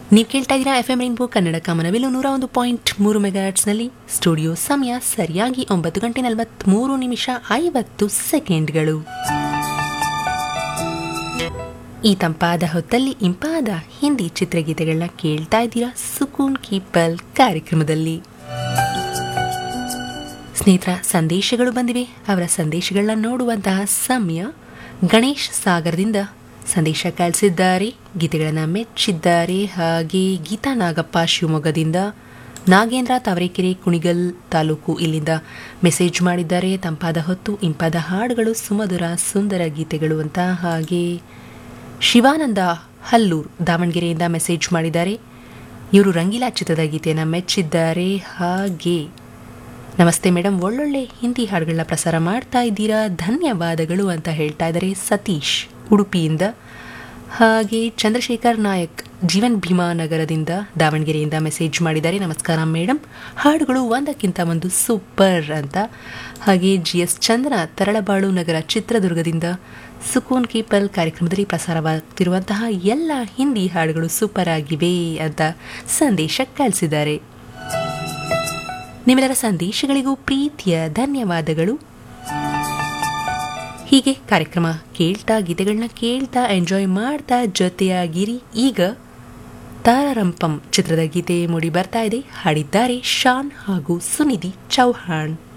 ನೀವು ಕೇಳ್ತಾ ಇದ್ದೀರಾ F M rainbow Kannada Kamanabillu ನೂರ ಒಂದು ಪಾಯಿಂಟ್ ಮೂರು ಮೆಗಾಟ್ಸ್ನಲ್ಲಿ ಸ್ಟುಡಿಯೋ ಸಮಯ ಸರಿಯಾಗಿ ಒಂಬತ್ತು ಗಂಟೆ ನಲವತ್ತ್ಮೂರು ನಿಮಿಷ ಐವತ್ತು ಸೆಕೆಂಡ್ಗಳು ಈ ತಂಪಾದ ಹೊತ್ತಲ್ಲಿ ಇಂಪಾದ ಹಿಂದಿ ಚಿತ್ರಗೀತೆಗಳನ್ನ ಕೇಳ್ತಾ ಇದ್ದೀರಾ ಸುಕೂನ್ ಕೀಪಲ್ ಕಾರ್ಯಕ್ರಮದಲ್ಲಿ ಸ್ನೇಹಿತರ ಸಂದೇಶಗಳು ಬಂದಿವೆ ಅವರ ಸಂದೇಶಗಳನ್ನ ನೋಡುವಂತಹ ಸಮಯ ಗಣೇಶ್ ಸಾಗರದಿಂದ ಸಂದೇಶ ಕಳಿಸಿದ್ದಾರೆ ಗೀತೆಗಳನ್ನು ಮೆಚ್ಚಿದ್ದಾರೆ ಹಾಗೆ ಗೀತಾ ನಾಗಪ್ಪ ಶಿವಮೊಗ್ಗದಿಂದ ನಾಗೇಂದ್ರ ತಾವರೆಕೆರೆ ಕುಣಿಗಲ್ ತಾಲೂಕು ಇಲ್ಲಿಂದ ಮೆಸೇಜ್ ಮಾಡಿದ್ದಾರೆ ತಂಪಾದ ಹೊತ್ತು ಇಂಪಾದ ಹಾಡುಗಳು ಸುಮಧುರ ಸುಂದರ ಗೀತೆಗಳು ಅಂತ ಹಾಗೆ ಶಿವಾನಂದ ಹಲ್ಲೂರ್ ದಾವಣಗೆರೆಯಿಂದ ಮೆಸೇಜ್ ಮಾಡಿದ್ದಾರೆ ಇವರು ರಂಗೀಲಾ ಚಿತ್ರದ ಗೀತೆಯನ್ನು ಮೆಚ್ಚಿದ್ದಾರೆ ಹಾಗೆ ನಮಸ್ತೆ ಮೇಡಮ್ ಒಳ್ಳೊಳ್ಳೆ ಹಿಂದಿ ಹಾಡುಗಳನ್ನ ಪ್ರಸಾರ ಮಾಡ್ತಾ ಇದ್ದೀರಾ ಧನ್ಯವಾದಗಳು ಅಂತ ಹೇಳ್ತಾ ಇದ್ದಾರೆ ಸತೀಶ್ ಉಡುಪಿಯಿಂದ ಹಾಗೆ ಚಂದ್ರಶೇಖರ್ ನಾಯಕ್ ಜೀವನ್ ಭೀಮಾ ನಗರದಿಂದ ದಾವಣಗೆರೆಯಿಂದ ಮೆಸೇಜ್ ಮಾಡಿದ್ದಾರೆ ನಮಸ್ಕಾರ ಮೇಡಮ್ ಹಾಡುಗಳು ಒಂದಕ್ಕಿಂತ ಒಂದು ಸೂಪರ್ ಅಂತ ಹಾಗೆ ಜಿ ಎಸ್ ಚಂದ್ರ ತರಳಬಾಳು ನಗರ ಚಿತ್ರದುರ್ಗದಿಂದ ಸುಕೂನ್ ಕೀಪಲ್ ಕಾರ್ಯಕ್ರಮದಲ್ಲಿ ಪ್ರಸಾರವಾಗ್ತಿರುವಂತಹ ಎಲ್ಲ ಹಿಂದಿ ಹಾಡುಗಳು ಸೂಪರ್ ಆಗಿವೆ ಅಂತ ಸಂದೇಶ ಕಳಿಸಿದ್ದಾರೆ ನಿಮ್ಮೆಲ್ಲರ ಸಂದೇಶಗಳಿಗೂ ಪ್ರೀತಿಯ ಧನ್ಯವಾದಗಳು ಹೀಗೆ ಕಾರ್ಯಕ್ರಮ ಕೇಳ್ತಾ ಗೀತೆಗಳನ್ನ ಕೇಳ್ತಾ ಎಂಜಾಯ್ ಮಾಡ್ತಾ ಜೊತೆಯಾಗಿರಿ ಈಗ ತಾರಾರಂಪಂ ಚಿತ್ರದ ಗೀತೆ ಮೂಡಿ ಬರ್ತಾ ಇದೆ ಹಾಡಿದ್ದಾರೆ ಶಾನ್ ಹಾಗೂ ಸುನಿಧಿ ಚೌಹಾಣ್